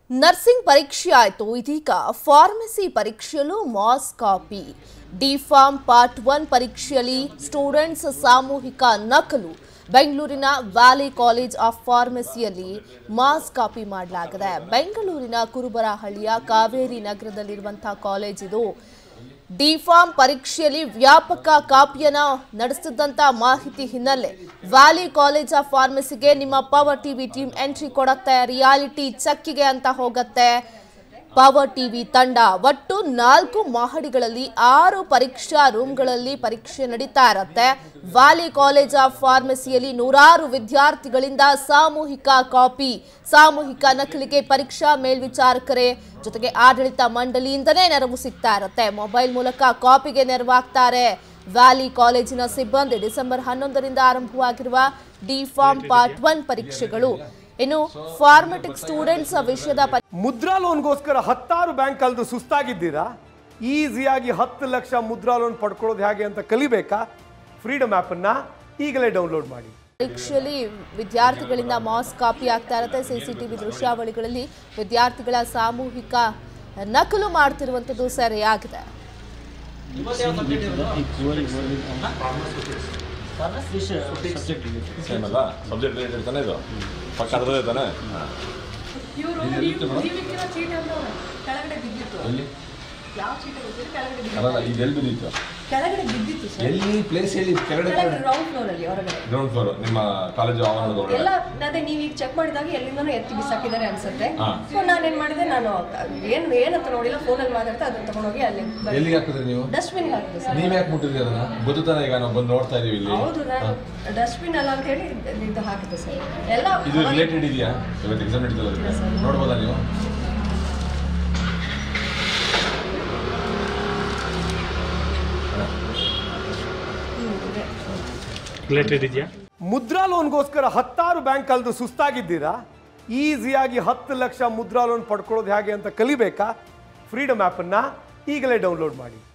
Nursing ಪರೀಕ್ಷೆ ಆಯಿತು ಇದೀಗ ಫಾರ್ಮಸಿ ಪರೀಕ್ಷೆಯಲ್ಲೂ mass copy D pharm part one ಪರೀಕ್ಷೆಯಲ್ಲಿ ಸ್ಟೂಡೆಂಟ್ಸ್ ಸಾಮೂಹಿಕ ನಕಲು ಬೆಂಗಳೂರಿನ ವ್ಯಾಲಿ ಕಾಲೇಜ್ ಆಫ್ ಫಾರ್ಮಸಿಯಲ್ಲಿ ಮಾಸ್ ಕಾಪಿ ಮಾಡಲಾಗಿದೆ ಬೆಂಗಳೂರಿನ ಕುರುಬರಹಳ್ಳಿಯ ಕಾವೇರಿ ನಗರದಲ್ಲಿರುವಂತಹ ಕಾಲೇಜ್ ಇದು ಡಿಫಾರ್ಮ್ ಪರೀಕ್ಷೆಯಲ್ಲಿ ವ್ಯಾಪಕ ಕಾಪಿಯನ್ನ ನಡೆಸುತ್ತಿದ್ದಂತ ಮಾಹಿತಿ ಹಿನ್ನೆಲೆ ವ್ಯಾಲಿ ಕಾಲೇಜ್ ಆಫ್ ಫಾರ್ಮಸಿಗೆ ನಿಮ್ಮ ಪವರ್ ಟಿವಿ ಟೀಮ್ ಎಂಟ್ರಿ ಕೊಡತ್ತೆ ರಿಯಾಲಿಟಿ ಚೆಕ್ಕಿಗೆ ಅಂತ ಹೋಗತ್ತೆ ಪವರ್ ಟಿವಿ ತಂಡ ಒಟ್ಟು ನಾಲ್ಕು ಮಹಡಿಗಳಲ್ಲಿ ಆರು ಪರೀಕ್ಷಾ ರೂಮ್ಗಳಲ್ಲಿ ಪರೀಕ್ಷೆ ನಡೀತಾ ಇರತ್ತೆ ವ್ಯಾಲಿ ಕಾಲೇಜ್ ಆಫ್ ಫಾರ್ಮಸಿಯಲ್ಲಿ ನೂರಾರು ವಿದ್ಯಾರ್ಥಿಗಳಿಂದ ಸಾಮೂಹಿಕ ಕಾಪಿ ಸಾಮೂಹಿಕ ನಕಲಿಗೆ ಪರೀಕ್ಷಾ ಮೇಲ್ವಿಚಾರಕರೇ ಜೊತೆಗೆ ಆಡಳಿತ ಮಂಡಳಿಯಿಂದನೇ ನೆರವು ಸಿಗ್ತಾ ಇರತ್ತೆ ಮೊಬೈಲ್ ಮೂಲಕ ಕಾಪಿಗೆ ನೆರವಾಗ್ತಾರೆ ವ್ಯಾಲಿ ಕಾಲೇಜಿನ ಸಿಬ್ಬಂದಿ ಡಿಸೆಂಬರ್ ಹನ್ನೊಂದರಿಂದ ಆರಂಭವಾಗಿರುವ ಡಿ ಫಾರ್ಮ್ ಪಾರ್ಟ್ ಒನ್ ಪರೀಕ್ಷೆಗಳು ಇನ್ನು ಫಾರ್ಮೆಟಿಕ್ ಸ್ಟೂಡೆಂಟ್ಸ್ ವಿಷಯದ ಪರಿ- ಮುದ್ರಾ ಲೋನ್ಗೋಸ್ಕರ ಹತ್ತಾರು ಬ್ಯಾಂಕ್ ಕಳೆದು ಸುಸ್ತಾಗಿದ್ದೀರಾ ಈಸಿಯಾಗಿ ಹತ್ತು ಲಕ್ಷ ಮುದ್ರಾ ಲೋನ್ ಪಡ್ಕೊಳ್ಳೋದು ಹೇಗೆ ಅಂತ ಕಲಿಬೇಕಾ ಫ್ರೀಡಮ್ ಆ್ಯಪನ್ನು ಈಗಲೇ ಡೌನ್ಲೋಡ್ ಮಾಡಿ ಪರೀಕ್ಷೆಯಲ್ಲಿ ವಿದ್ಯಾರ್ಥಿಗಳಿಂದ ಮಾಸ್ ಕಾಪಿ ಆಗ್ತಾ ಇರುತ್ತೆ ಸಿಸಿಟಿವಿ ದೃಶ್ಯಾವಳಿಗಳಲ್ಲಿ ವಿದ್ಯಾರ್ಥಿಗಳ ಸಾಮೂಹಿಕ ನಕಲು ಮಾಡ್ತಿರುವಂಥದ್ದು ಸೆರೆಯಾಗಿದೆ ಸೇಮ್ ಅಲ್ಲ ಸಬ್ಜೆಕ್ಟ್ ರಿಲೇಟೆಡ್ ತಾನೇ ಇದು ಪಕ್ಕ ಅದರದೇ ತಾನೇ ಇವರು ನೀವಿಕ್ಕಿರೋ ಚೀಟಿ ಅಂತ ಕೆಳಗಡೆ ಬಿದ್ದಿತ್ತು ಎಲ್ಲಿ ಯಾವ ಚೀಟಿ ಗೊತ್ತಿಲ್ಲ ಕೆಳಗಡೆ ಬಿದ್ದಿತ್ತು ಅಲ್ಲ ಇದು ಎಲ್ಲಿ ಬಿದ್ದಿತ್ತು ಕೆಳಗಡೆ ಬಿದ್ದಿತ್ತು ಸರ್ ಎಲ್ಲಿ ಪ್ಲೇಸ್ ಹೇಳಿ ಕೆಳಗಡೆ ಕೆಳಗಡೆ ರೌಂಡ್ ಫ್ಲೋರ್ ಅಲ್ಲಿ ಹೊರಗಡೆ ಗ್ರೌಂಡ್ ಫ್ಲೋರ್ ನಿಮ್ಮ ಕಾಲೇಜು ಆವರಣದ ಒಳಗಡೆ ಎಲ್ಲ ಅದೇ ನೀವು ಈಗ ಚೆಕ್ ಮಾಡಿದಾಗ ಎಲ್ಲಿಂದನೂ ಎತ್ತಿ ಬಿಸಾಕಿದ್ದಾರೆ ಅನ್ಸುತ್ತೆ ಹಾ. ಸೊ ನಾನೇನ್ ಮಾಡಿದೆ ನಾನು ಏನ್ ಏನಂತ ನೋಡಿಲ್ಲ ಫೋನಲ್ಲಿ ಮಾತಾಡ್ತಾ ಅದನ್ನ ತಗೊಂಡೋಗಿ ಅಲ್ಲಿ ಎಲ್ಲಿಗೆ ಹಾಕಿದ್ರಿ ನೀವು ಡಸ್ಟ್ಬಿನ್ ಹಾಕಿದೆ ಸರ್ ನೀವ್ ಯಾಕೆ ಮುಟ್ಟಿದ್ರಿ ಅದನ್ನ ಗೊತ್ತಾನೆ ಈಗ ನಾವು ಬಂದು ನೋಡ್ತಾ ಇದೀವಿ ಇಲ್ಲಿ ಹೌದು ನಾನು ಡಸ್ಟ್ಬಿನ್ ಅಲ್ಲ ಅಂತ ಹೇಳಿ ಇದು ಹಾಕಿದೆ ಸರ್ ಎಲ್ಲ ಇದು ರಿಲೇಟೆಡ್ ಇದೆಯಾ ಇವತ್ತು ಎಕ್ಸಾಮ್ ನಡೀತಲ್ಲ ಅದಕ್ಕೆ ನೋಡ್ಬೋದಾ ನೀವು ಹ್ಮ್, ಇದೆ. ರಿಲೇಟೆಡ್ ಇದೆಯಾ ಮುದ್ರಾ ಲೋನ್ಗೋಸ್ಕರ ಹತ್ತಾರು ಬ್ಯಾಂಕ್ ಕಳೆದು ಸುಸ್ತಾಗಿದ್ದೀರಾ ಈಸಿಯಾಗಿ ಹತ್ತು ಲಕ್ಷ ಮುದ್ರಾ ಲೋನ್ ಪಡ್ಕೊಳ್ಳೋದು ಹೇಗೆ ಅಂತ ಕಲಿಬೇಕಾ ಫ್ರೀಡಮ್ ಆ್ಯಪನ್ನು ಈಗಲೇ ಡೌನ್ಲೋಡ್ ಮಾಡಿ